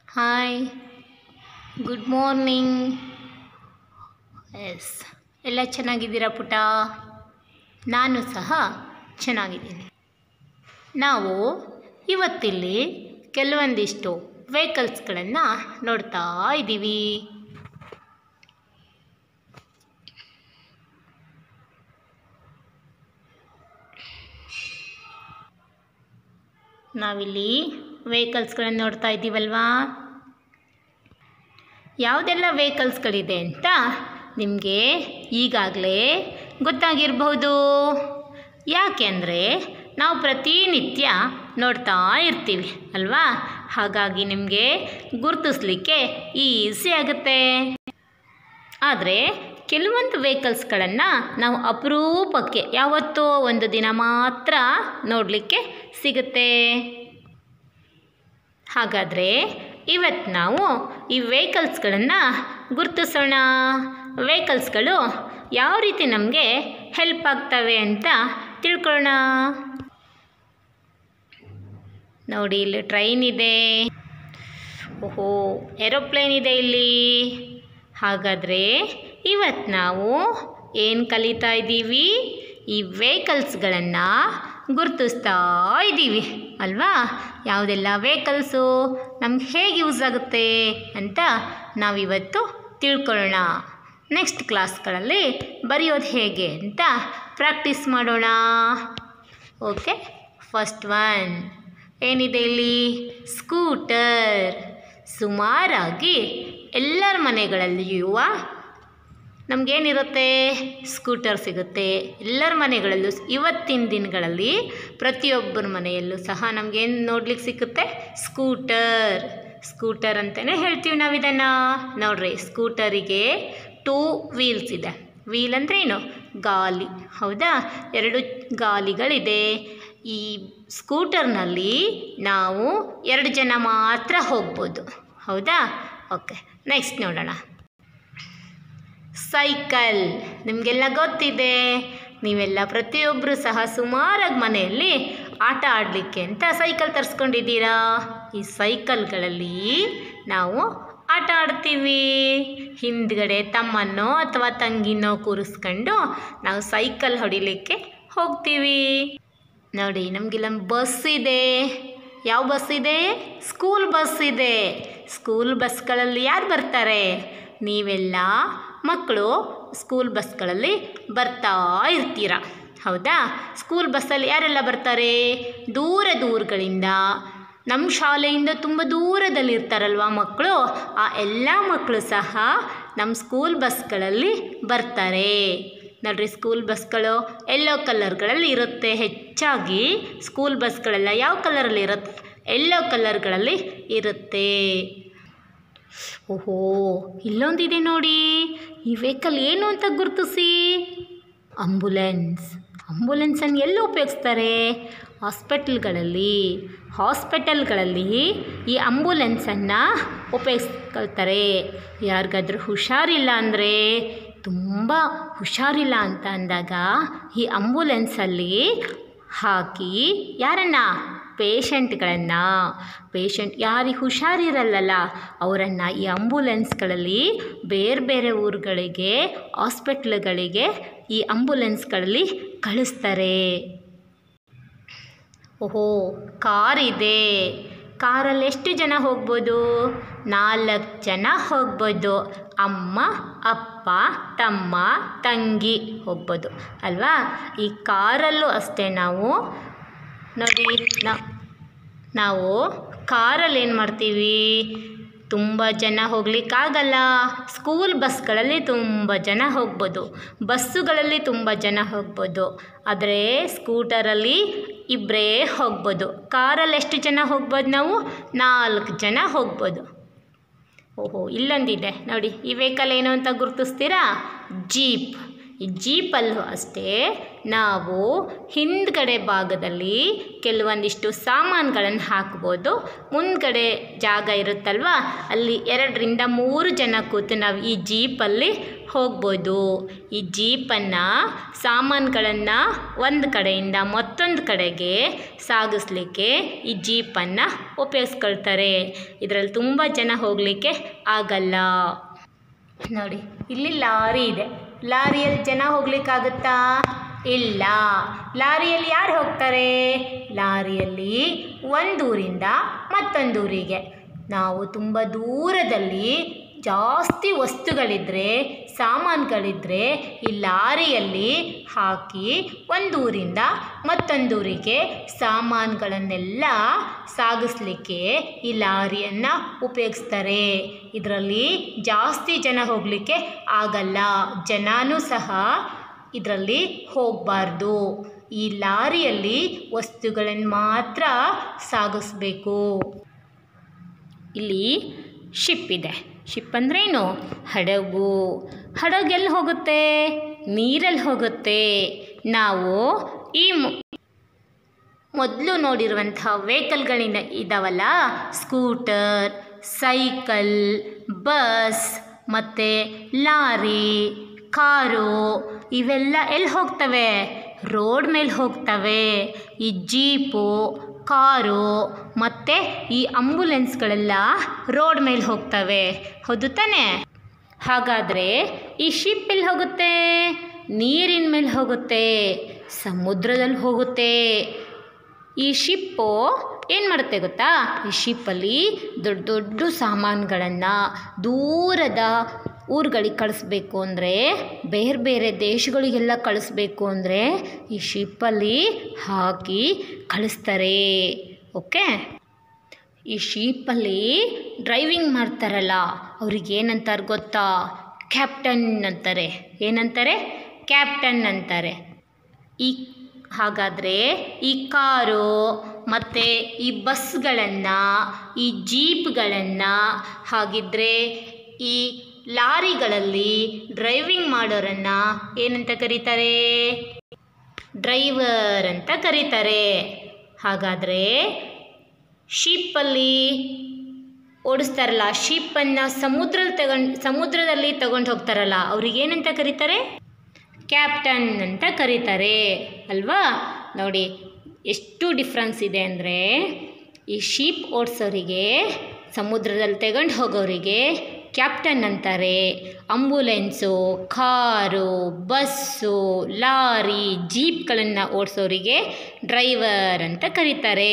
hi good morning S ಎಲ್ಲ ಚೆನ್ನಾಗಿದ್ದೀರಾ ಪುಟ ನಾನು ಸಹ ಚೆನ್ನಾಗಿದ್ದೀನಿ ನಾವು ಇವತ್ತಿಲ್ಲಿ ಕೆಲವೊಂದಿಷ್ಟು ವೆಹಿಕಲ್ಸ್ಗಳನ್ನು ನೋಡ್ತಾ ಇದ್ದೀವಿ ನಾವಿಲ್ಲಿ ವೆಹಿಕಲ್ಸ್ಗಳನ್ನು ನೋಡ್ತಾ ಇದ್ದೀವಲ್ವಾ ಯಾವುದೆಲ್ಲ ವೆಹಿಕಲ್ಸ್ಗಳಿದೆ ಅಂತ ನಿಮಗೆ ಈಗಾಗಲೇ ಗೊತ್ತಾಗಿರಬಹುದು ಯಾಕೆಂದರೆ ನಾವು ಪ್ರತಿನಿತ್ಯ ನೋಡ್ತಾ ಇರ್ತೀವಿ ಅಲ್ವಾ ಹಾಗಾಗಿ ನಿಮಗೆ ಗುರುತಿಸ್ಲಿಕ್ಕೆ ಈಸಿ ಆಗುತ್ತೆ ಆದರೆ ಕೆಲವೊಂದು ವೆಹಿಕಲ್ಸ್ಗಳನ್ನು ನಾವು ಅಪರೂಪಕ್ಕೆ ಯಾವತ್ತೋ ಒಂದು ದಿನ ಮಾತ್ರ ನೋಡಲಿಕ್ಕೆ ಸಿಗುತ್ತೆ ಹಾಗಾದರೆ ಇವತ್ತು ನಾವು ಈ ವೆಹಿಕಲ್ಸ್ಗಳನ್ನು ಗುರುತಿಸೋಣ ವೆಹಿಕಲ್ಸ್ಗಳು ಯಾವ ರೀತಿ ನಮಗೆ ಹೆಲ್ಪ್ ಆಗ್ತವೆ ಅಂತ ತಿಳ್ಕೊಳ್ಳೋಣ ನೋಡಿ ಇಲ್ಲಿ ಟ್ರೈನ್ ಇದೆ ಓಹೋ ಏರೋಪ್ಲೇನ್ ಇದೆ ಇಲ್ಲಿ ಹಾಗಾದರೆ ಇವತ್ತು ನಾವು ಏನು ಕಲಿತಾ ಇದ್ದೀವಿ ಈ ವೆಹಿಕಲ್ಸ್ಗಳನ್ನು ಗುರುತಿಸ್ತಾ ಇದ್ದೀವಿ ಅಲ್ವಾ ಯಾವುದೆಲ್ಲ ವೆಹಿಕಲ್ಸು ನಮ್ಗೆ ಹೇಗೆ ಯೂಸ್ ಆಗುತ್ತೆ ಅಂತ ನಾವಿವತ್ತು ತಿಳ್ಕೊಳ್ಳೋಣ ನೆಕ್ಸ್ಟ್ ಕ್ಲಾಸ್ಗಳಲ್ಲಿ ಬರೆಯೋದು ಹೇಗೆ ಅಂತ ಪ್ರಾಕ್ಟೀಸ್ ಮಾಡೋಣ ಓಕೆ ಫಸ್ಟ್ ಒನ್ ಏನಿದೆ ಇಲ್ಲಿ ಸ್ಕೂಟರ್ ಸುಮಾರಾಗಿ ಎಲ್ಲರ ಮನೆಗಳಲ್ಲಿಯೂ ನಮಗೇನಿರುತ್ತೆ ಸ್ಕೂಟರ್ ಸಿಗುತ್ತೆ ಎಲ್ಲರ ಮನೆಗಳಲ್ಲೂ ಇವತ್ತಿನ ದಿನಗಳಲ್ಲಿ ಪ್ರತಿಯೊಬ್ಬರ ಮನೆಯಲ್ಲೂ ಸಹ ನಮಗೇನು ನೋಡ್ಲಿಕ್ಕೆ ಸಿಕ್ಕುತ್ತೆ ಸ್ಕೂಟರ್ ಸ್ಕೂಟರ್ ಅಂತಲೇ ಹೇಳ್ತೀವಿ ನಾವು ಇದನ್ನು ನೋಡ್ರಿ ಸ್ಕೂಟರಿಗೆ ಟೂ ವೀಲ್ಸ್ ಇದೆ ವೀಲ್ ಅಂದರೆ ಏನು ಗಾಲಿ ಹೌದಾ ಎರಡು ಗಾಲಿಗಳಿದೆ ಈ ಸ್ಕೂಟರ್ನಲ್ಲಿ ನಾವು ಎರಡು ಜನ ಮಾತ್ರ ಹೋಗ್ಬೋದು ಹೌದಾ ಓಕೆ ನೆಕ್ಸ್ಟ್ ನೋಡೋಣ ಸೈಕಲ್ ನಿಮಗೆಲ್ಲ ಗೊತ್ತಿದೆ ನೀವೆಲ್ಲ ಪ್ರತಿಯೊಬ್ಬರು ಸಹ ಸುಮಾರಾಗಿ ಮನೆಯಲ್ಲಿ ಆಟ ಆಡಲಿಕ್ಕೆ ಅಂತ ಸೈಕಲ್ ತರಿಸ್ಕೊಂಡಿದ್ದೀರಾ ಈ ಸೈಕಲ್ಗಳಲ್ಲಿ ನಾವು ಆಟ ಆಡ್ತೀವಿ ಹಿಂದ್ಗಡೆ ತಮ್ಮನ್ನೋ ಅಥವಾ ತಂಗಿನೋ ಕೂರಿಸ್ಕೊಂಡು ನಾವು ಸೈಕಲ್ ಹೊಡಿಲಿಕ್ಕೆ ಹೋಗ್ತೀವಿ ನೋಡಿ ನಮಗಿಲ್ಲ ಬಸ್ ಇದೆ ಯಾವ ಬಸ್ ಇದೆ ಸ್ಕೂಲ್ ಬಸ್ ಇದೆ ಸ್ಕೂಲ್ ಬಸ್ಗಳಲ್ಲಿ ಯಾರು ಬರ್ತಾರೆ ನೀವೆಲ್ಲ ಮಕ್ಕಳು ಸ್ಕೂಲ್ ಬಸ್ಗಳಲ್ಲಿ ಬರ್ತಾ ಇರ್ತೀರ ಹೌದಾ ಸ್ಕೂಲ್ ಬಸ್ಸಲ್ಲಿ ಯಾರೆಲ್ಲ ಬರ್ತಾರೆ ದೂರ ದೂರಗಳಿಂದ ನಮ್ಮ ಶಾಲೆಯಿಂದ ತುಂಬ ದೂರದಲ್ಲಿ ಇರ್ತಾರಲ್ವ ಮಕ್ಕಳು ಆ ಎಲ್ಲ ಮಕ್ಕಳು ಸಹ ನಮ್ಮ ಸ್ಕೂಲ್ ಬಸ್ಗಳಲ್ಲಿ ಬರ್ತಾರೆ ನೋಡ್ರಿ ಸ್ಕೂಲ್ ಬಸ್ಗಳು ಎಲ್ಲೋ ಕಲರ್ಗಳಲ್ಲಿ ಇರುತ್ತೆ ಹೆಚ್ಚಾಗಿ ಸ್ಕೂಲ್ ಬಸ್ಗಳೆಲ್ಲ ಯಾವ ಕಲರಲ್ಲಿ ಇರುತ್ತೆ ಎಲ್ಲೋ ಕಲರ್ಗಳಲ್ಲಿ ಇರುತ್ತೆ ಓಹೋ ಇಲ್ಲೊಂದಿದೆ ನೋಡಿ ಈ ವೆಹಿಕಲ್ ಏನು ಅಂತ ಗುರುತಿಸಿ ಅಂಬುಲೆನ್ಸ್ ಅಂಬುಲೆನ್ಸನ್ನು ಎಲ್ಲಿ ಉಪಯೋಗಿಸ್ತಾರೆ ಹಾಸ್ಪಿಟಲ್ಗಳಲ್ಲಿ ಹಾಸ್ಪಿಟಲ್ಗಳಲ್ಲಿ ಈ ಅಂಬುಲೆನ್ಸನ್ನು ಉಪಯೋಗಿಸ್ಕೊಳ್ತಾರೆ ಯಾರಿಗಾದ್ರೂ ಹುಷಾರಿಲ್ಲ ಅಂದರೆ ತುಂಬ ಹುಷಾರಿಲ್ಲ ಅಂತ ಅಂದಾಗ ಈ ಅಂಬುಲೆನ್ಸಲ್ಲಿ ಹಾಕಿ ಯಾರನ್ನು ಪೇಷಂಟ್ಗಳನ್ನು ಪೇಷಂಟ್ ಯಾರಿಗೆ ಹುಷಾರಿರಲ್ಲಲ್ಲ ಅವರನ್ನು ಈ ಅಂಬುಲೆನ್ಸ್ಗಳಲ್ಲಿ ಬೇರೆ ಬೇರೆ ಊರುಗಳಿಗೆ ಹಾಸ್ಪಿಟ್ಲ್ಗಳಿಗೆ ಈ ಅಂಬುಲೆನ್ಸ್ಗಳಲ್ಲಿ ಕಳಿಸ್ತಾರೆ ಓಹೋ ಕಾರ್ ಇದೆ ಕಾರಲ್ಲಿ ಎಷ್ಟು ಜನ ಹೋಗ್ಬೋದು ನಾಲ್ಕು ಜನ ಹೋಗ್ಬೋದು ಅಮ್ಮ ಅಪ್ಪ ತಮ್ಮ ತಂಗಿ ಹೋಗ್ಬೋದು ಅಲ್ವಾ ಈ ಕಾರಲ್ಲೂ ಅಷ್ಟೇ ನಾವು ನೋಡಿ ನಾವು ಕಾರಲ್ಲಿ ಏನು ಮಾಡ್ತೀವಿ ತುಂಬ ಜನ ಹೋಗ್ಲಿಕ್ಕಾಗಲ್ಲ ಸ್ಕೂಲ್ ಬಸ್ಗಳಲ್ಲಿ ತುಂಬ ಜನ ಹೋಗ್ಬೋದು ಬಸ್ಸುಗಳಲ್ಲಿ ತುಂಬ ಜನ ಹೋಗ್ಬೋದು ಆದರೆ ಸ್ಕೂಟರಲ್ಲಿ ಇಬ್ಬರೇ ಹೋಗ್ಬೋದು ಕಾರಲ್ಲಿ ಎಷ್ಟು ಜನ ಹೋಗ್ಬೋದು ನಾವು ನಾಲ್ಕು ಜನ ಹೋಗ್ಬೋದು ಓಹೋ ಇಲ್ಲೊಂದಿದೆ ನೋಡಿ ಈ ವೆಹಿಕಲ್ ಏನು ಅಂತ ಗುರುತಿಸ್ತೀರಾ ಜೀಪ್ ಈ ಜೀಪಲ್ಲೂ ಅಷ್ಟೇ ನಾವು ಹಿಂದ್ಗಡೆ ಭಾಗದಲ್ಲಿ ಕೆಲವೊಂದಿಷ್ಟು ಸಾಮಾನುಗಳನ್ನು ಹಾಕ್ಬೋದು ಮುಂದ್ಗಡೆ ಜಾಗ ಇರುತ್ತಲ್ವ ಅಲ್ಲಿ ಎರಡರಿಂದ ಮೂರು ಜನ ಕೂತು ನಾವು ಈ ಜೀಪಲ್ಲಿ ಹೋಗ್ಬೋದು ಈ ಜೀಪನ್ನು ಸಾಮಾನುಗಳನ್ನು ಒಂದು ಕಡೆಯಿಂದ ಮತ್ತೊಂದು ಕಡೆಗೆ ಸಾಗಿಸ್ಲಿಕ್ಕೆ ಈ ಜೀಪನ್ನು ಉಪಯೋಗಿಸ್ಕೊಳ್ತಾರೆ ಇದರಲ್ಲಿ ತುಂಬ ಜನ ಹೋಗಲಿಕ್ಕೆ ಆಗಲ್ಲ ನೋಡಿ ಇಲ್ಲಿ ಲಾರಿ ಇದೆ ಲಾರಿಯಲ್ಲಿ ಜನ ಹೋಗ್ಲಿಕ್ಕಾಗುತ್ತಾ ಇಲ್ಲ ಲಾರಿಯಲ್ಲಿ ಯಾರು ಹೋಗ್ತಾರೆ ಲಾರಿಯಲ್ಲಿ ಒಂದೂರಿಂದ ಮತ್ತೊಂದೂರಿಗೆ ನಾವು ತುಂಬ ದೂರದಲ್ಲಿ ಜಾಸ್ತಿ ವಸ್ತುಗಳಿದ್ದರೆ ಸಾಮಾನುಗಳಿದ್ದರೆ ಈ ಲಾರಿಯಲ್ಲಿ ಹಾಕಿ ಒಂದೂರಿಂದ ಮತ್ತೊಂದೂರಿಗೆ ಸಾಮಾನುಗಳನ್ನೆಲ್ಲ ಸಾಗಿಸ್ಲಿಕ್ಕೆ ಈ ಲಾರಿಯನ್ನು ಉಪಯೋಗಿಸ್ತಾರೆ ಇದರಲ್ಲಿ ಜಾಸ್ತಿ ಜನ ಹೋಗಲಿಕ್ಕೆ ಆಗಲ್ಲ ಜನನೂ ಸಹ ಇದರಲ್ಲಿ ಹೋಗಬಾರ್ದು ಈ ಲಾರಿಯಲ್ಲಿ ವಸ್ತುಗಳನ್ನು ಮಾತ್ರ ಸಾಗಿಸ್ಬೇಕು ಇಲ್ಲಿ ಶಿಪ್ ಇದೆ ಶಿಪ್ ಅಂದ್ರೇನು ಹಡಗು ಹಡಗು ಎಲ್ಲಿ ಹೋಗುತ್ತೆ ನೀರಲ್ಲಿ ಹೋಗುತ್ತೆ ನಾವು ಈ ಮೊದಲು ನೋಡಿರುವಂಥ ವೆಹಿಕಲ್ಗಳಿಂದ ಇದ್ದಾವಲ್ಲ ಸ್ಕೂಟರ್ ಸೈಕಲ್ ಬಸ್ ಮತ್ತು ಲಾರಿ ಕಾರು ಇವೆಲ್ಲ ಎಲ್ಲಿ ಹೋಗ್ತವೆ ರೋಡ್ ಮೇಲೆ ಹೋಗ್ತವೆ ಈ ಜೀಪು ಕಾರು ಮತ್ತು ಈ ಅಂಬುಲೆನ್ಸ್ಗಳೆಲ್ಲ ರೋಡ್ ಮೇಲೆ ಹೋಗ್ತವೆ ಹೌದು ತಾನೇ ಹಾಗಾದರೆ ಈ ಶಿಪ್ ಎಲ್ಲಿ ಹೋಗುತ್ತೆ ನೀರಿನ ಮೇಲೆ ಹೋಗುತ್ತೆ ಸಮುದ್ರದಲ್ಲಿ ಹೋಗುತ್ತೆ ಈ ಶಿಪ್ಪು ಏನು ಮಾಡುತ್ತೆ ಗೊತ್ತಾ ಈ ಶಿಪ್ಪಲ್ಲಿ ದೊಡ್ಡ ದೊಡ್ಡ ಸಾಮಾನುಗಳನ್ನು ದೂರದ ಊರುಗಳಿಗೆ ಕಳಿಸ್ಬೇಕು ಅಂದರೆ ಬೇರೆ ಬೇರೆ ದೇಶಗಳಿಗೆಲ್ಲ ಕಳಿಸ್ಬೇಕು ಅಂದರೆ ಈ ಶಿಪ್ಪಲ್ಲಿ ಹಾಕಿ ಕಳಿಸ್ತಾರೆ ಓಕೆ ಈ ಶೀಪಲ್ಲಿ ಡ್ರೈವಿಂಗ್ ಮಾಡ್ತಾರಲ್ಲ ಅವ್ರಿಗೆ ಏನಂತಾರೆ ಗೊತ್ತಾ ಕ್ಯಾಪ್ಟನ್ ಅಂತಾರೆ ಏನಂತಾರೆ ಕ್ಯಾಪ್ಟನ್ ಅಂತಾರೆ ಈ ಹಾಗಾದರೆ ಈ ಕಾರು ಮತ್ತು ಈ ಬಸ್ಗಳನ್ನು ಈ ಜೀಪ್ಗಳನ್ನು ಹಾಗಿದ್ರೆ ಈ ಲಾರಿಗಳಲ್ಲಿ ಡ್ರೈವಿಂಗ್ ಮಾಡೋರನ್ನು ಏನಂತ ಕರೀತಾರೆ ಡ್ರೈವರ್ ಅಂತ ಕರೀತಾರೆ ಹಾಗಾದರೆ ಶೀಪಲ್ಲಿ ಓಡಿಸ್ತಾರಲ್ಲ ಶೀಪನ್ನು ಸಮುದ್ರಲ್ಲಿ ತಗೊಂಡು ಸಮುದ್ರದಲ್ಲಿ ತಗೊಂಡು ಹೋಗ್ತಾರಲ್ಲ ಅವ್ರಿಗೆ ಏನಂತ ಕರೀತಾರೆ ಕ್ಯಾಪ್ಟನ್ ಅಂತ ಕರೀತಾರೆ ಅಲ್ವಾ ನೋಡಿ ಎಷ್ಟು ಡಿಫ್ರೆನ್ಸ್ ಇದೆ ಅಂದರೆ ಈ ಶೀಪ್ ಓಡಿಸೋರಿಗೆ ಸಮುದ್ರದಲ್ಲಿ ತಗೊಂಡು ಹೋಗೋರಿಗೆ ಕ್ಯಾಪ್ಟನ್ ಅಂತಾರೆ ಅಂಬುಲೆನ್ಸು ಕಾರು ಬಸ್ಸು ಲಾರಿ ಜೀಪ್ಗಳನ್ನು ಓಡಿಸೋರಿಗೆ ಡ್ರೈವರ್ ಅಂತ ಕರೀತಾರೆ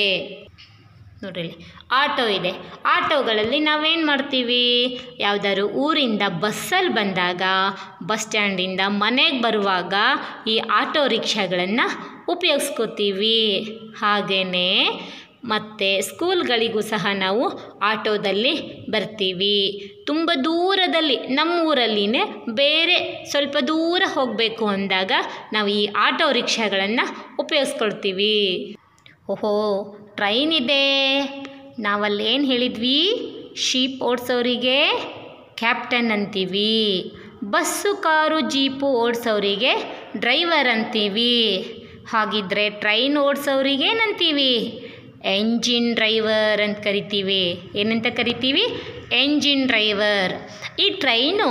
ನೋಡ್ರಿ ಆಟೋ ಇದೆ ಆಟೋಗಳಲ್ಲಿ ನಾವೇನು ಮಾಡ್ತೀವಿ ಯಾವುದಾದ್ರು ಊರಿಂದ ಬಸ್ಸಲ್ಲಿ ಬಂದಾಗ ಬಸ್ ಸ್ಟ್ಯಾಂಡಿಂದ ಮನೆಗೆ ಬರುವಾಗ ಈ ಆಟೋ ರಿಕ್ಷಾಗಳನ್ನು ಉಪಯೋಗಿಸ್ಕೋತೀವಿ ಹಾಗೆಯೇ ಮತ್ತು ಸ್ಕೂಲ್ಗಳಿಗೂ ಸಹ ನಾವು ಆಟೋದಲ್ಲಿ ಬರ್ತೀವಿ ತುಂಬ ದೂರದಲ್ಲಿ ನಮ್ಮ ಊರಲ್ಲಿನೇ ಬೇರೆ ಸ್ವಲ್ಪ ದೂರ ಹೋಗಬೇಕು ಅಂದಾಗ ನಾವು ಈ ಆಟೋ ರಿಕ್ಷಾಗಳನ್ನು ಉಪಯೋಗಿಸ್ಕೊಳ್ತೀವಿ ಓಹೋ ಟ್ರೈನ್ ಇದೆ ನಾವಲ್ಲಿ ಏನು ಹೇಳಿದ್ವಿ ಶೀಪ್ ಓಡಿಸೋರಿಗೆ ಕ್ಯಾಪ್ಟನ್ ಅಂತೀವಿ ಬಸ್ಸು ಕಾರು ಜೀಪು ಓಡಿಸೋರಿಗೆ ಡ್ರೈವರ್ ಅಂತೀವಿ ಹಾಗಿದ್ರೆ ಟ್ರೈನ್ ಓಡಿಸೋರಿಗೆ ಏನಂತೀವಿ ಎಂಜಿನ್ ಡ್ರೈವರ್ ಅಂತ ಕರಿತೀವಿ ಏನಂತ ಕರಿತೀವಿ ಎಂಜಿನ್ ಡ್ರೈವರ್ ಈ ಟ್ರೈನು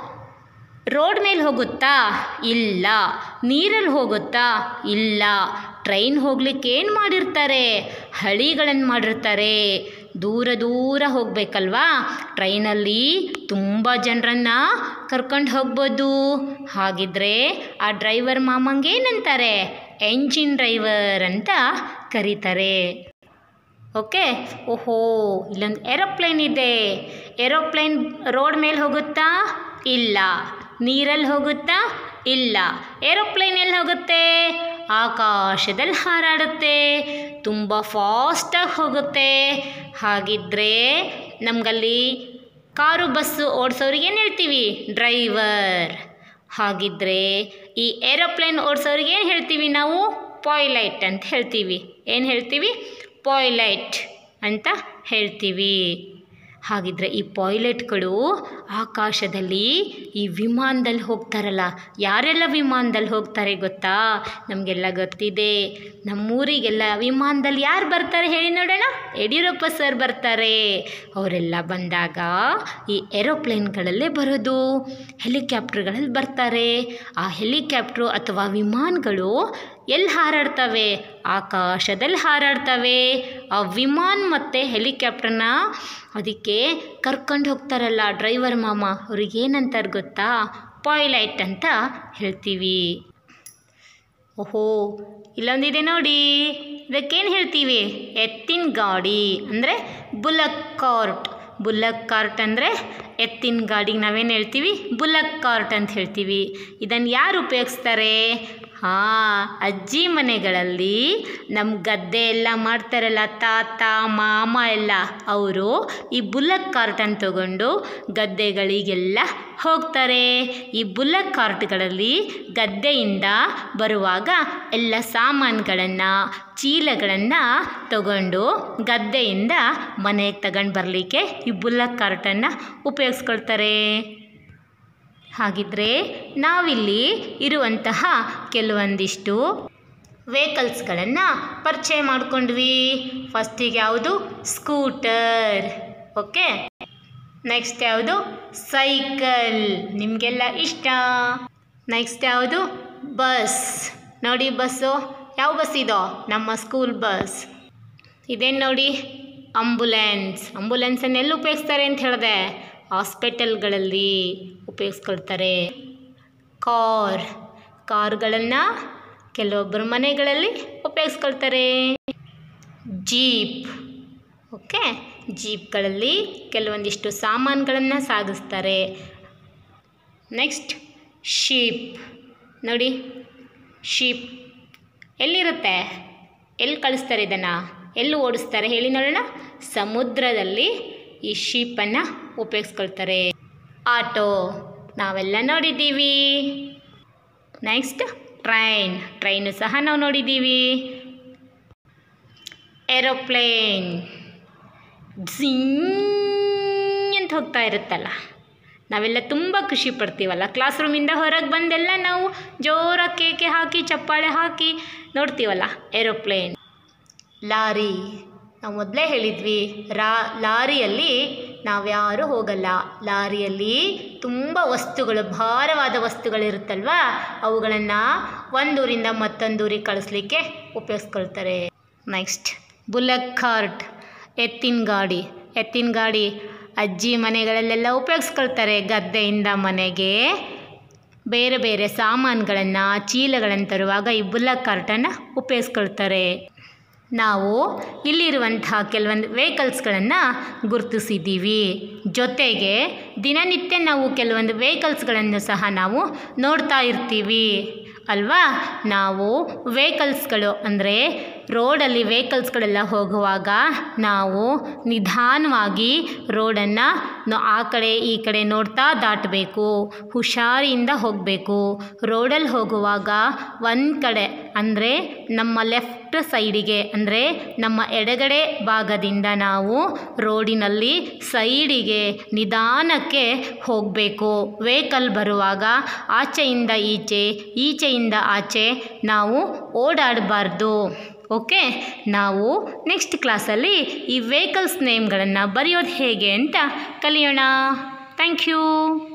ರೋಡ್ ಮೇಲೆ ಹೋಗುತ್ತಾ ಇಲ್ಲ ನೀರಲ್ಲಿ ಹೋಗುತ್ತಾ ಇಲ್ಲ ಟ್ರೈನ್ ಹೋಗ್ಲಿಕ್ಕೆ ಏನು ಮಾಡಿರ್ತಾರೆ ಹಳಿಗಳನ್ನು ಮಾಡಿರ್ತಾರೆ ದೂರ ದೂರ ಹೋಗಬೇಕಲ್ವಾ ಟ್ರೈನಲ್ಲಿ ತುಂಬ ಜನರನ್ನು ಕರ್ಕೊಂಡು ಹೋಗ್ಬೋದು ಹಾಗಿದ್ರೆ ಆ ಡ್ರೈವರ್ ಮಾಮಂಗೆ ಏನಂತಾರೆ ಎಂಜಿನ್ ಡ್ರೈವರ್ ಅಂತ ಕರೀತಾರೆ ಓಕೆ ಓಹೋ ಇಲ್ಲೊಂದು ಏರೋಪ್ಲೇನ್ ಇದೆ ಏರೋಪ್ಲೇನ್ ರೋಡ್ ಮೇಲೆ ಹೋಗುತ್ತಾ ಇಲ್ಲ ನೀರಲ್ಲಿ ಹೋಗುತ್ತಾ ಇಲ್ಲ ಏರೋಪ್ಲೇನ್ ಎಲ್ಲಿ ಹೋಗುತ್ತೆ ಆಕಾಶದಲ್ಲಿ ಹಾರಾಡುತ್ತೆ ತುಂಬ ಫಾಸ್ಟಾಗಿ ಹೋಗುತ್ತೆ ಹಾಗಿದ್ರೆ ನಮಗಲ್ಲಿ ಕಾರು ಬಸ್ಸು ಓಡಿಸೋರಿಗೆ ಏನು ಹೇಳ್ತೀವಿ ಡ್ರೈವರ್ ಹಾಗಿದ್ರೆ ಈ ಏರೋಪ್ಲೇನ್ ಓಡಿಸೋರಿಗೆ ಏನು ಹೇಳ್ತೀವಿ ನಾವು ಪಾಯ್ಲೈಟ್ ಅಂತ ಹೇಳ್ತೀವಿ ಏನು ಹೇಳ್ತೀವಿ ಪಾಯ್ಲೈಟ್ ಅಂತ ಹೇಳ್ತೀವಿ ಹಾಗಿದ್ರೆ ಈ ಪಾಯ್ಲೆಟ್ಗಳು ಆಕಾಶದಲ್ಲಿ ಈ ವಿಮಾನದಲ್ಲಿ ಹೋಗ್ತಾರಲ್ಲ ಯಾರೆಲ್ಲ ವಿಮಾನದಲ್ಲಿ ಹೋಗ್ತಾರೆ ಗೊತ್ತಾ ನಮಗೆಲ್ಲ ಗೊತ್ತಿದೆ ನಮ್ಮೂರಿಗೆಲ್ಲ ವಿಮಾನದಲ್ಲಿ ಯಾರು ಬರ್ತಾರೆ ಹೇಳಿ ನೋಡೋಣ ಯಡಿಯೂರಪ್ಪ ಸರ್ ಬರ್ತಾರೆ ಅವರೆಲ್ಲ ಬಂದಾಗ ಈ ಏರೋಪ್ಲೇನ್ಗಳಲ್ಲೇ ಬರೋದು ಹೆಲಿಕಾಪ್ಟರ್ಗಳಲ್ಲಿ ಬರ್ತಾರೆ ಆ ಹೆಲಿಕಾಪ್ಟ್ರು ಅಥವಾ ವಿಮಾನಗಳು ಎಲ್ಲಿ ಹಾರಾಡ್ತವೆ ಆಕಾಶದಲ್ಲಿ ಹಾರಾಡ್ತವೆ ಆ ವಿಮಾನ ಮತ್ತು ಹೆಲಿಕಾಪ್ಟರ್ನ ಅದಕ್ಕೆ ಕರ್ಕೊಂಡು ಹೋಗ್ತಾರಲ್ಲ ಡ್ರೈವರ್ ಮಾಮ ಅವ್ರಿಗೆ ಏನಂತಾರೆ ಗೊತ್ತಾ ಪಾಯ್ಲೈಟ್ ಅಂತ ಹೇಳ್ತೀವಿ ಓಹೋ ಇಲ್ಲೊಂದಿದೆ ನೋಡಿ ಇದಕ್ಕೇನು ಹೇಳ್ತೀವಿ ಎತ್ತಿನ ಗಾಡಿ ಅಂದರೆ ಬುಲಕ್ ಕಾರ್ಟ್ ಬುಲ್ಲಕ್ ಕಾರ್ಟ್ ಅಂದರೆ ಎತ್ತಿನ ಗಾಡಿಗೆ ನಾವೇನು ಹೇಳ್ತೀವಿ ಬುಲ್ಲಕ್ ಕಾರ್ಟ್ ಅಂತ ಹೇಳ್ತೀವಿ ಇದನ್ನು ಯಾರು ಉಪಯೋಗಿಸ್ತಾರೆ ಹಾಂ ಅಜ್ಜಿ ಮನೆಗಳಲ್ಲಿ ನಮ್ಮ ಗದ್ದೆ ಎಲ್ಲ ಮಾಡ್ತಾರಲ್ಲ ತಾತ ಮಾಮ ಎಲ್ಲ ಅವರು ಈ ಬುಲ್ಲಕ್ ಕಾರ್ಟನ್ನು ತಗೊಂಡು ಗದ್ದೆಗಳಿಗೆಲ್ಲ ಹೋಗ್ತಾರೆ ಈ ಬುಲ್ಲಕ್ ಕಾರ್ಟ್ಗಳಲ್ಲಿ ಗದ್ದೆಯಿಂದ ಬರುವಾಗ ಎಲ್ಲ ಸಾಮಾನುಗಳನ್ನು ಚೀಲಗಳನ್ನು ತಗೊಂಡು ಗದ್ದೆಯಿಂದ ಮನೆಗೆ ತಗೊಂಡು ಬರಲಿಕ್ಕೆ ಈ ಬುಲ್ಲಕ್ ಕಾರ್ಟನ್ನು ಉಪಯೋಗಿಸ್ಕೊಳ್ತಾರೆ ಹಾಗಿದ್ರೆ ನಾವಿಲ್ಲಿ ಇರುವಂತಹ ಕೆಲವೊಂದಿಷ್ಟು ವೆಹಿಕಲ್ಸ್ಗಳನ್ನು ಪರಿಚಯ ಮಾಡ್ಕೊಂಡ್ವಿ ಫಸ್ಟಿಗೆ ಯಾವುದು ಸ್ಕೂಟರ್ ಓಕೆ ನೆಕ್ಸ್ಟ್ ಯಾವುದು ಸೈಕಲ್ ನಿಮಗೆಲ್ಲ ಇಷ್ಟ ನೆಕ್ಸ್ಟ್ ಯಾವುದು ಬಸ್ ನೋಡಿ ಬಸ್ಸು ಯಾವ ಬಸ್ ಇದೋ ನಮ್ಮ ಸ್ಕೂಲ್ ಬಸ್ ಇದೇನು ನೋಡಿ ಅಂಬುಲೆನ್ಸ್ ಅಂಬುಲೆನ್ಸನ್ನು ಎಲ್ಲಿ ಉಪಯೋಗಿಸ್ತಾರೆ ಅಂತ ಹೇಳಿದೆ ಹಾಸ್ಪಿಟಲ್ಗಳಲ್ಲಿ ಉಪಯೋಗಿಸ್ಕೊಳ್ತಾರೆ ಕಾರ್ ಕಾರ್ಗಳನ್ನು ಕೆಲವೊಬ್ಬರು ಮನೆಗಳಲ್ಲಿ ಉಪಯೋಗಿಸ್ಕೊಳ್ತಾರೆ ಜೀಪ್ ಓಕೆ ಜೀಪ್ಗಳಲ್ಲಿ ಕೆಲವೊಂದಿಷ್ಟು ಸಾಮಾನುಗಳನ್ನು ಸಾಗಿಸ್ತಾರೆ ನೆಕ್ಸ್ಟ್ ಶೀಪ್ ನೋಡಿ ಶೀಪ್ ಎಲ್ಲಿರುತ್ತೆ ಎಲ್ಲಿ ಕಳಿಸ್ತಾರೆ ಇದನ್ನು ಎಲ್ಲಿ ಓಡಿಸ್ತಾರೆ ಹೇಳಿ ನೋಡೋಣ ಸಮುದ್ರದಲ್ಲಿ ಈ ಶೀಪನ್ನು ಉಪಯೋಗಿಸ್ಕೊಳ್ತಾರೆ ಆಟೋ ನಾವೆಲ್ಲ ನೋಡಿದ್ದೀವಿ ನೆಕ್ಸ್ಟ್ ಟ್ರೈನ್ ಟ್ರೈನು ಸಹ ನಾವು ನೋಡಿದ್ದೀವಿ ಏರೋಪ್ಲೇನ್ ಝಿಂಗ್ ಅಂತ ಹೋಗ್ತಾ ಇರುತ್ತಲ್ಲ ನಾವೆಲ್ಲ ತುಂಬ ಖುಷಿ ಪಡ್ತೀವಲ್ಲ ಕ್ಲಾಸ್ ರೂಮಿಂದ ಹೊರಗೆ ಬಂದೆಲ್ಲ ನಾವು ಜೋರಾಗಿ ಕೇಕೆ ಹಾಕಿ ಚಪ್ಪಾಳೆ ಹಾಕಿ ನೋಡ್ತೀವಲ್ಲ ಏರೋಪ್ಲೇನ್ ಲಾರಿ ನಾವು ಮೊದಲೇ ಹೇಳಿದ್ವಿ ರಾ ಲಾರಿಯಲ್ಲಿ ನಾವ್ಯಾರೂ ಹೋಗಲ್ಲ ಲಾರಿಯಲ್ಲಿ ತುಂಬ ವಸ್ತುಗಳು ಭಾರವಾದ ವಸ್ತುಗಳಿರುತ್ತಲ್ವ ಅವುಗಳನ್ನು ಒಂದೂರಿಂದ ಮತ್ತೊಂದೂರಿಗೆ ಕಳಿಸ್ಲಿಕ್ಕೆ ಉಪಯೋಗಿಸ್ಕೊಳ್ತಾರೆ ನೆಕ್ಸ್ಟ್ ಬುಲ್ಲಕ್ ಕಾರ್ಟ್ ಎತ್ತಿನ ಗಾಡಿ ಎತ್ತಿನ ಗಾಡಿ ಅಜ್ಜಿ ಮನೆಗಳಲ್ಲೆಲ್ಲ ಉಪಯೋಗಿಸ್ಕೊಳ್ತಾರೆ ಗದ್ದೆಯಿಂದ ಮನೆಗೆ ಬೇರೆ ಬೇರೆ ಸಾಮಾನುಗಳನ್ನು ಚೀಲಗಳನ್ನು ತರುವಾಗ ಈ ಬುಲ್ಲಕ್ ಕಾರ್ಟನ್ನು ಉಪಯೋಗಿಸ್ಕೊಳ್ತಾರೆ ನಾವು ಇಲ್ಲಿರುವಂತಹ ಕೆಲವೊಂದು ವೆಹಿಕಲ್ಸ್ಗಳನ್ನು ಗುರುತಿಸಿದ್ದೀವಿ ಜೊತೆಗೆ ದಿನನಿತ್ಯ ನಾವು ಕೆಲವೊಂದು ವೆಹಿಕಲ್ಸ್ಗಳನ್ನು ಸಹ ನಾವು ನೋಡ್ತಾ ಇರ್ತೀವಿ ಅಲ್ವಾ ನಾವು ವೆಹಿಕಲ್ಸ್ಗಳು ಅಂದರೆ ರೋಡಲ್ಲಿ ವೆಹಿಕಲ್ಸ್ಗಳೆಲ್ಲ ಹೋಗುವಾಗ ನಾವು ನಿಧಾನವಾಗಿ ರೋಡನ್ನು ಆ ಕಡೆ ಈ ಕಡೆ ನೋಡ್ತಾ ದಾಟಬೇಕು ಹುಷಾರಿಯಿಂದ ಹೋಗಬೇಕು ರೋಡಲ್ಲಿ ಹೋಗುವಾಗ ಒಂದು ಕಡೆ ಅಂದರೆ ನಮ್ಮ ಲೆಫ್ಟ್ ಸೈಡಿಗೆ ಅಂದರೆ ನಮ್ಮ ಎಡಗಡೆ ಭಾಗದಿಂದ ನಾವು ರೋಡಿನಲ್ಲಿ ಸೈಡಿಗೆ ನಿಧಾನಕ್ಕೆ ಹೋಗಬೇಕು ವೆಹಿಕಲ್ ಬರುವಾಗ ಆಚೆಯಿಂದ ಈಚೆ ಈಚೆಯಿಂದ ಆಚೆ ನಾವು ಓಡಾಡಬಾರ್ದು ಓಕೆ ನಾವು ನೆಕ್ಸ್ಟ್ ಕ್ಲಾಸಲ್ಲಿ ಈ ವೆಹಿಕಲ್ಸ್ ನೇಮ್ಗಳನ್ನು ಬರೆಯೋದು ಹೇಗೆ ಅಂತ ಕಲಿಯೋಣ ಥ್ಯಾಂಕ್ ಯು